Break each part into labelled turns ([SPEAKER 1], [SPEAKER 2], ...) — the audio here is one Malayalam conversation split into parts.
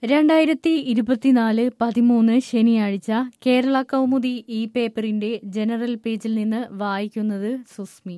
[SPEAKER 1] രണ്ടായിരത്തി ഇരുപത്തിനാല് പതിമൂന്ന് ശനിയാഴ്ച കേരള കൗമുദി ഈ പേപ്പറിന്റെ ജനറൽ പേജിൽ നിന്ന് വായിക്കുന്നത് സുസ്മി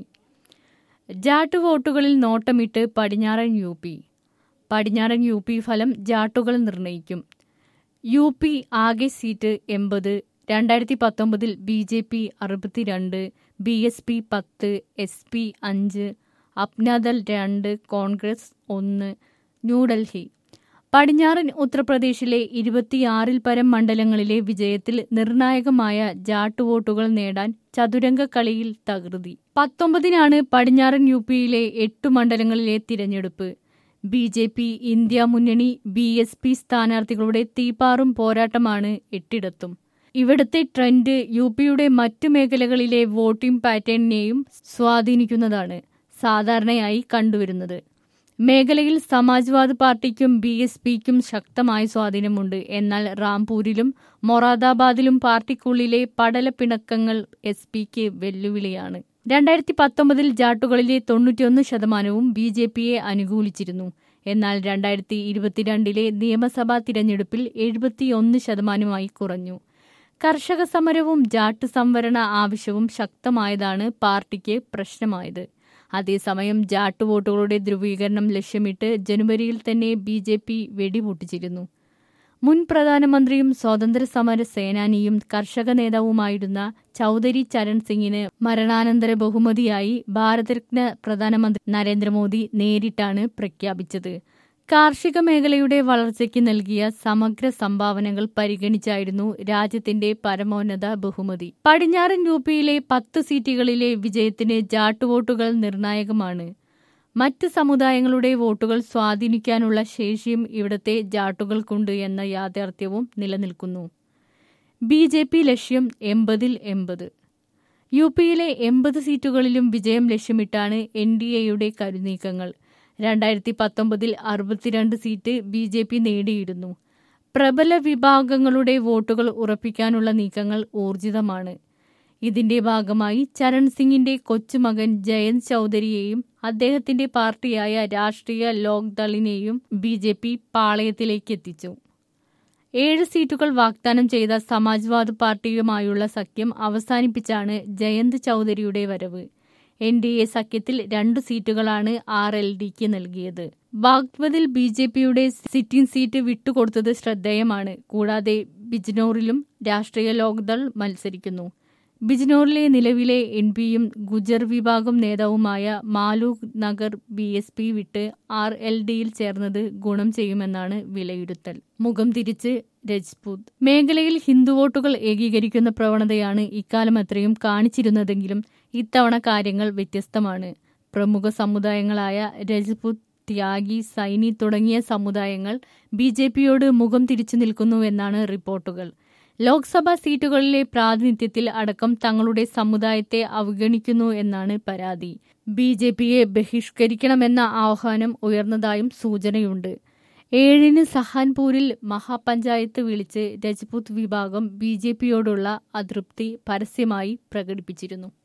[SPEAKER 1] ജാട്ട് വോട്ടുകളിൽ നോട്ടമിട്ട് പടിഞ്ഞാറൻ യു പി പടിഞ്ഞാറൻ യു പി ഫലം ജാട്ടുകൾ നിർണയിക്കും യു പി ആകെ സീറ്റ് എൺപത് രണ്ടായിരത്തി പത്തൊമ്പതിൽ ബി ജെ പി അറുപത്തിരണ്ട് ബി എസ് പി പത്ത് എസ് പി അഞ്ച് അപ്നാദൾ രണ്ട് കോൺഗ്രസ് ഒന്ന് ന്യൂഡൽഹി പടിഞ്ഞാറൻ ഉത്തർപ്രദേശിലെ ഇരുപത്തിയാറിൽ പരം മണ്ഡലങ്ങളിലെ വിജയത്തിൽ നിർണായകമായ ജാട്ട് വോട്ടുകൾ നേടാൻ ചതുരംഗ കളിയിൽ തകൃതി പത്തൊമ്പതിനാണ് പടിഞ്ഞാറൻ യു പിയിലെ എട്ടു മണ്ഡലങ്ങളിലെ തിരഞ്ഞെടുപ്പ് ബി ജെ പി ഇന്ത്യ മുന്നണി ബി എസ് പി സ്ഥാനാർത്ഥികളുടെ തീപ്പാറും പോരാട്ടമാണ് എട്ടിടത്തും ഇവിടുത്തെ ട്രെൻഡ് യു പിയുടെ മറ്റു മേഖലകളിലെ വോട്ടിംഗ് പാറ്റേണിനെയും സ്വാധീനിക്കുന്നതാണ് സാധാരണയായി കണ്ടുവരുന്നത് മേഖലയിൽ സമാജ്വാദ് പാർട്ടിക്കും ബി എസ് പിക്കും ശക്തമായ സ്വാധീനമുണ്ട് എന്നാൽ റാംപൂരിലും മൊറാദാബാദിലും പാർട്ടിക്കുള്ളിലെ പടലപ്പിണക്കങ്ങൾ എസ് പിക്ക് വെല്ലുവിളിയാണ് രണ്ടായിരത്തി പത്തൊമ്പതിൽ ജാട്ടുകളിലെ തൊണ്ണൂറ്റിയൊന്ന് ശതമാനവും ബി ജെ പിയെ അനുകൂലിച്ചിരുന്നു എന്നാൽ രണ്ടായിരത്തി ഇരുപത്തിരണ്ടിലെ നിയമസഭാ തിരഞ്ഞെടുപ്പിൽ എഴുപത്തിയൊന്ന് ശതമാനമായി കുറഞ്ഞു കർഷക സമരവും ജാട്ട് സംവരണ ആവശ്യവും ശക്തമായതാണ് പാർട്ടിക്ക് പ്രശ്നമായത് അതേസമയം ജാട്ട് വോട്ടുകളുടെ ധ്രുവീകരണം ലക്ഷ്യമിട്ട് ജനുവരിയിൽ തന്നെ ബി ജെ പി വെടിപൊട്ടിച്ചിരുന്നു മുൻ പ്രധാനമന്ത്രിയും സ്വാതന്ത്ര്യ സമര സേനാനിയും കർഷക നേതാവുമായിരുന്ന ചൌധരി ചരൺ സിംഗിന് മരണാനന്തര ബഹുമതിയായി ഭാരതരത്ന പ്രധാനമന്ത്രി നരേന്ദ്രമോദി നേരിട്ടാണ് പ്രഖ്യാപിച്ചത് കാർഷിക മേഖലയുടെ വളർച്ചയ്ക്ക് നൽകിയ സമഗ്ര സംഭാവനകൾ പരിഗണിച്ചായിരുന്നു രാജ്യത്തിന്റെ പരമോന്നത ബഹുമതി പടിഞ്ഞാറൻ യു പിയിലെ പത്ത് സീറ്റുകളിലെ വിജയത്തിന് ജാട്ടുവോട്ടുകൾ നിർണായകമാണ് മറ്റ് സമുദായങ്ങളുടെ വോട്ടുകൾ സ്വാധീനിക്കാനുള്ള ശേഷിയും ഇവിടത്തെ ജാട്ടുകൾക്കുണ്ട് എന്ന യാഥാർത്ഥ്യവും നിലനിൽക്കുന്നു ബി ജെ പി ലക്ഷ്യം എൺപതിൽ എൺപത് യു പിയിലെ എൺപത് സീറ്റുകളിലും വിജയം ലക്ഷ്യമിട്ടാണ് എൻ ഡി എയുടെ കരുനീക്കങ്ങൾ രണ്ടായിരത്തി പത്തൊമ്പതിൽ അറുപത്തിരണ്ട് സീറ്റ് ബി ജെ പി നേടിയിരുന്നു പ്രബല വിഭാഗങ്ങളുടെ വോട്ടുകൾ ഉറപ്പിക്കാനുള്ള നീക്കങ്ങൾ ഊർജിതമാണ് ഇതിന്റെ ഭാഗമായി ചരൺ സിംഗിന്റെ കൊച്ചുമകൻ ജയന്ത് ചൌധരിയെയും അദ്ദേഹത്തിന്റെ പാർട്ടിയായ രാഷ്ട്രീയ ലോക് ദളിനെയും ബി ജെ പി പാളയത്തിലേക്ക് എത്തിച്ചു ഏഴ് സീറ്റുകൾ വാഗ്ദാനം ചെയ്ത സമാജ്വാദ് പാർട്ടിയുമായുള്ള സഖ്യം അവസാനിപ്പിച്ചാണ് ജയന്ത് ചൌധരിയുടെ വരവ് എൻ ഡി എ സഖ്യത്തിൽ രണ്ടു സീറ്റുകളാണ് ആർ എൽ ഡിക്ക് നൽകിയത് ബാഗ്പതിൽ ബി ജെ പിയുടെ സിറ്റിംഗ് സീറ്റ് വിട്ടുകൊടുത്തത് ശ്രദ്ധേയമാണ് കൂടാതെ ബിജ്നോറിലും രാഷ്ട്രീയ ലോക്ദൾ മത്സരിക്കുന്നു ബിജ്നോറിലെ നിലവിലെ എം പിയും ഗുജർ വിഭാഗം നേതാവുമായ Maluk Nagar B S P വിട്ട് ആർ എൽ ഡിയിൽ ചേർന്നത് ഗുണം ചെയ്യുമെന്നാണ് വിലയിരുത്തൽ മുഖം തിരിച്ച് രജ്പൂത് മേഖലയിൽ ഹിന്ദു വോട്ടുകൾ ഏകീകരിക്കുന്ന പ്രവണതയാണ് ഇക്കാലം അത്രയും കാണിച്ചിരുന്നതെങ്കിലും ഇത്തവണ കാര്യങ്ങൾ വ്യത്യസ്തമാണ് പ്രമുഖ സമുദായങ്ങളായ രജ്പുത് ത്യാഗി സൈനി തുടങ്ങിയ സമുദായങ്ങൾ ബി ജെ പിയോട് മുഖം തിരിച്ചു നിൽക്കുന്നുവെന്നാണ് റിപ്പോർട്ടുകൾ ലോക്സഭാ സീറ്റുകളിലെ പ്രാതിനിധ്യത്തിൽ അടക്കം തങ്ങളുടെ സമുദായത്തെ അവഗണിക്കുന്നു എന്നാണ് പരാതി ബി ജെ പിയെ ബഹിഷ്കരിക്കണമെന്ന ആഹ്വാനം ഉയർന്നതായും സൂചനയുണ്ട് ഏഴിന് സഹാൻപൂരിൽ മഹാപഞ്ചായത്ത് വിളിച്ച് രജ്പുത് വിഭാഗം ബി ജെ പിയോടുള്ള അതൃപ്തി പരസ്യമായി പ്രകടിപ്പിച്ചിരുന്നു